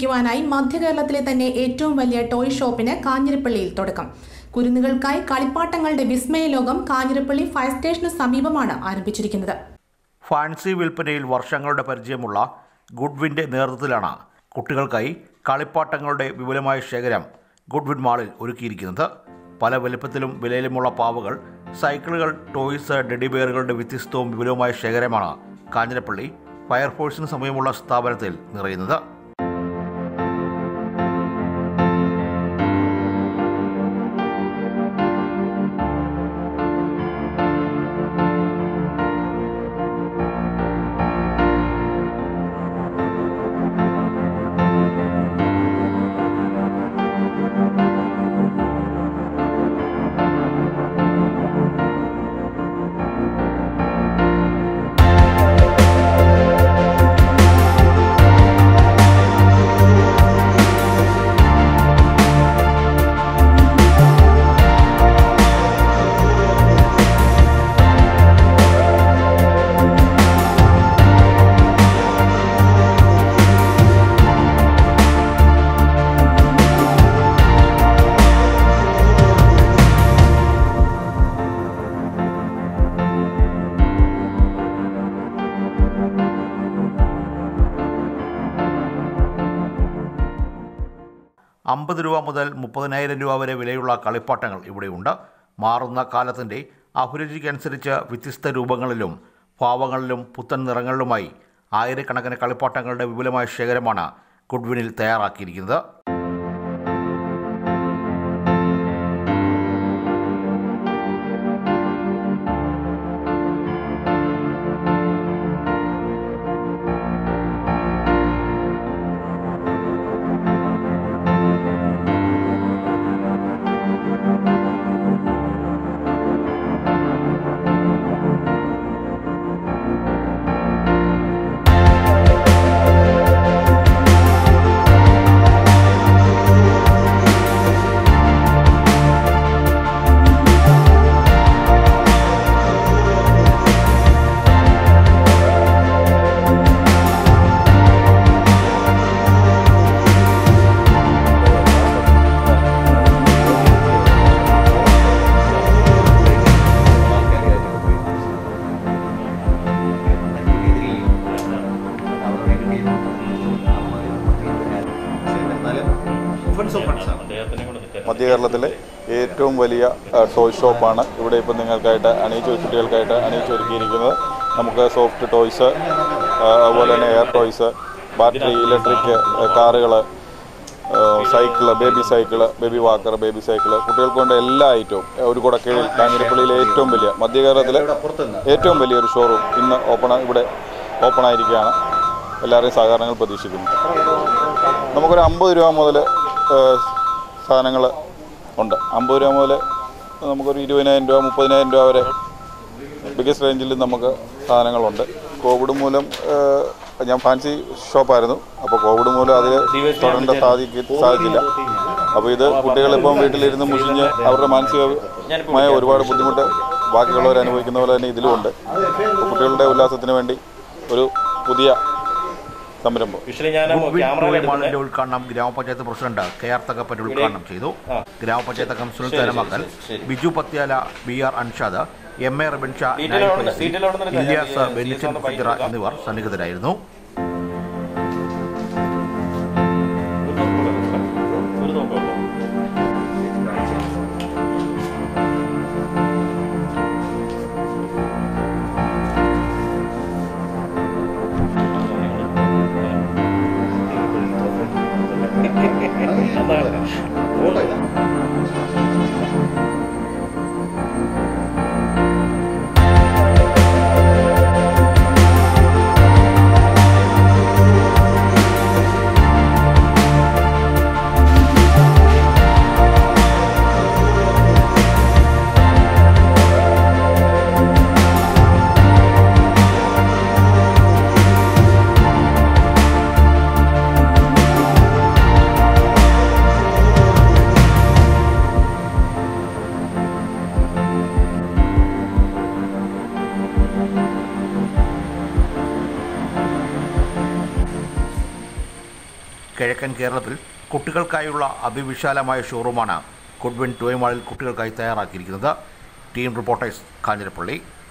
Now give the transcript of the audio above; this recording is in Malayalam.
നിർമ്മിക്കുവാനായി മധ്യകേരളത്തിലെ തന്നെ ഏറ്റവും വലിയ ടോയ് ഷോപ്പിന് കാഞ്ഞിരപ്പള്ളിയിൽ തുടക്കം കുരുന്നുകൾക്കായി കളിപ്പാട്ടങ്ങളുടെ വിസ്മയ ലോകം കാഞ്ഞിരപ്പള്ളി ഫയർ സ്റ്റേഷന് സമീപമാണ് ആരംഭിച്ചിരിക്കുന്നത് ഫാൻസി വിൽപ്പനയിൽ വർഷങ്ങളുടെ പരിചയമുള്ള ഗുഡ്വിൻ്റെ നേതൃത്വത്തിലാണ് കുട്ടികൾക്കായി കളിപ്പാട്ടങ്ങളുടെ വിപുലമായ ശേഖരം ഗുഡ്വിൻ മാളിൽ ഒരുക്കിയിരിക്കുന്നത് പല വലുപ്പത്തിലും വിലയിലുമുള്ള പാവകൾ സൈക്കിളുകൾ ടോയ്സ് ഡെഡിബെയറുകളുടെ വ്യത്യസ്തവും വിപുലവുമായ ശേഖരമാണ് കാഞ്ഞിരപ്പള്ളി ഫയർഫോഴ്സിന് സമീപമുള്ള സ്ഥാപനത്തിൽ നിറയുന്നത് അമ്പത് രൂപ മുതൽ മുപ്പതിനായിരം രൂപ വരെ വിലയുള്ള കളിപ്പാട്ടങ്ങൾ ഇവിടെയുണ്ട് മാറുന്ന കാലത്തിൻ്റെ അഭിരുചിക്കനുസരിച്ച് വ്യത്യസ്ത രൂപങ്ങളിലും ഭാവങ്ങളിലും പുത്തൻ നിറങ്ങളിലുമായി ആയിരക്കണക്കിന് കളിപ്പാട്ടങ്ങളുടെ വിപുലമായ ശേഖരമാണ് ഗുഡ്വിനിൽ തയ്യാറാക്കിയിരിക്കുന്നത് മധ്യ കേരളത്തിലെ ഏറ്റവും വലിയ ആ, ടോയ് ഷോപ്പാണ് ഇവിടെ ഇപ്പോൾ നിങ്ങൾക്കായിട്ട് അണിയിച്ച് കുട്ടികൾക്കായിട്ട് അണിയിച്ചൊരുക്കിയിരിക്കുന്നത് നമുക്ക് സോഫ്റ്റ് ടോയ്സ് ആ, അതുപോലെ തന്നെ എയർ ടോയ്സ് ബാറ്ററി ഇലക്ട്രിക് കാറുകൾ cycle baby cycle baby walker baby cycle കുട്ടികൾക്ക് കൊണ്ട് എല്ലാ ഐറ്റവും ഒരു കുടക്കീഴിൽ കാഞ്ഞിരപ്പള്ളിയിലെ ഏറ്റവും വലിയ മധ്യ കേരളത്തിലെ ഏറ്റവും വലിയൊരു ഷോറൂം ഇന്ന് ഓപ്പൺ ഇവിടെ ഓപ്പൺ ആയിരിക്കുകയാണ് എല്ലാവരെയും സഹകരണങ്ങൾ പ്രതീക്ഷിക്കുന്നു നമുക്കൊരു അമ്പത് രൂപ മുതൽ സാധനങ്ങൾ ഉണ്ട് അമ്പത് രൂപ മുതൽ നമുക്കൊരു ഇരുപതിനായിരം രൂപ മുപ്പതിനായിരം രൂപ വരെ ബിഗസ്റ്റ് റേഞ്ചിൽ നമുക്ക് സാധനങ്ങളുണ്ട് കോവിഡ് മൂലം ഏഹ്, ഞാൻ ഫാൻസി ഷോപ്പായിരുന്നു അപ്പോൾ കോവിഡ് മൂലം അതിൽ തുടരേണ്ട സാധിക്ക സാധിച്ചില്ല അപ്പോൾ ഇത് കുട്ടികളിപ്പം വീട്ടിലിരുന്ന് മുഷിഞ്ഞ് അവരുടെ മാനസികമായ ഒരുപാട് ബുദ്ധിമുട്ട് ബാക്കിയുള്ളവർ അനുഭവിക്കുന്ന പോലെ തന്നെ ഇതിലുമുണ്ട് അപ്പോൾ കുട്ടികളുടെ ഉല്ലാസത്തിന് വേണ്ടി ഒരു പുതിയ സംരംഭം വിഷ്ണു ഞാൻ ഗുഡ്വിൻ ക്യാമറ ടോയ് മാളിന്റെ ഉദ്ഘാടനം ഗ്രാമപഞ്ചായത്ത് പ്രസിഡന്റ് കെ ആർ തകപ്പൻ ഉദ്ഘാടനം ചെയ്തു ഗ്രാമപഞ്ചായത്ത് കൗൺസിലർ ശരി, തലമക്കൽ ശരി. Biju Patyala B R Anshad M A Rabin Shah detail Naik അവിടെ- ഫൈസി, ഡീറ്റെയിൽ അവിടെ നിന്ന് എടുക്കാം. ഇല്യാസ് ഞാൻ ഈ ബെന്നിച്ചൻ സീസണിന്റെ ഫിജറ പൈസ എന്നിവർ സന്നിഹിതരായിരുന്നു ഒരു നോക്കുള്ളൂ. ഒരു നോക്കുള്ളൂ. കിഴക്കൻ കേരളത്തിൽ കുട്ടികൾക്കായുള്ള അതിവിശാലമായ ഷോറൂമാണ് ഗുഡ്വിൻ ടോയ് മാളിൽ കുട്ടികൾക്കായി തയ്യാറാക്കിയിരിക്കുന്നത് ടീം റിപ്പോർട്ടേഴ്സ് കാഞ്ഞിരപ്പള്ളി